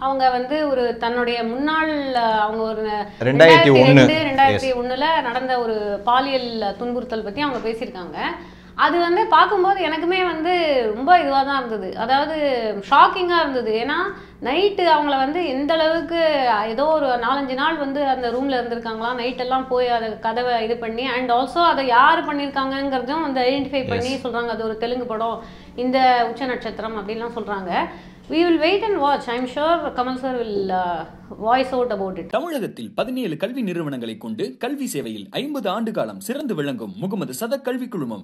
அவங்க வந்து ஒரு தன்னுடைய முன்னாள் அஹ், அவங்க ஒரு ரெண்டாயிரத்தி ஒண்ணு. ரெண்டு ரெண்டாயிரத்தி ஒண்ணுல நடந்த ஒரு பாலியல் துன்புறுத்தல் பத்தி அவங்க பேசியிருக்காங்க அது வந்து பார்க்கும்போது எனக்குமே வந்து ரொம்ப இதுவாக தான் இருந்தது அதாவது ஷாக்கிங்காக இருந்தது ஏன்னா நைட்டு அவங்கள வந்து எந்த அளவுக்கு ஏதோ ஒரு நாலஞ்சு நாள் வந்து அந்த ரூமில் இருந்திருக்காங்களாம் நைட் எல்லாம் போய் அதை கதவை இது பண்ணி அண்ட் ஆல்சோ அதை யார் பண்ணியிருக்காங்கங்கிறதும் வந்து ஐடென்டிஃபை பண்ணி சொல்கிறாங்க அது ஒரு தெலுங்கு படம் இந்த உச்ச நட்சத்திரம் அப்படின்லாம் சொல்கிறாங்க we will wait and watch I am sure Kamal sir will voice out about it தமிழகத்தில் பதினேழு கல்வி நிறுவனங்களை கொண்டு கல்வி சேவையில் ஐம்பது ஆண்டு காலம் சிறந்து விளங்கும் முகமது சதக் கல்வி குழுமம்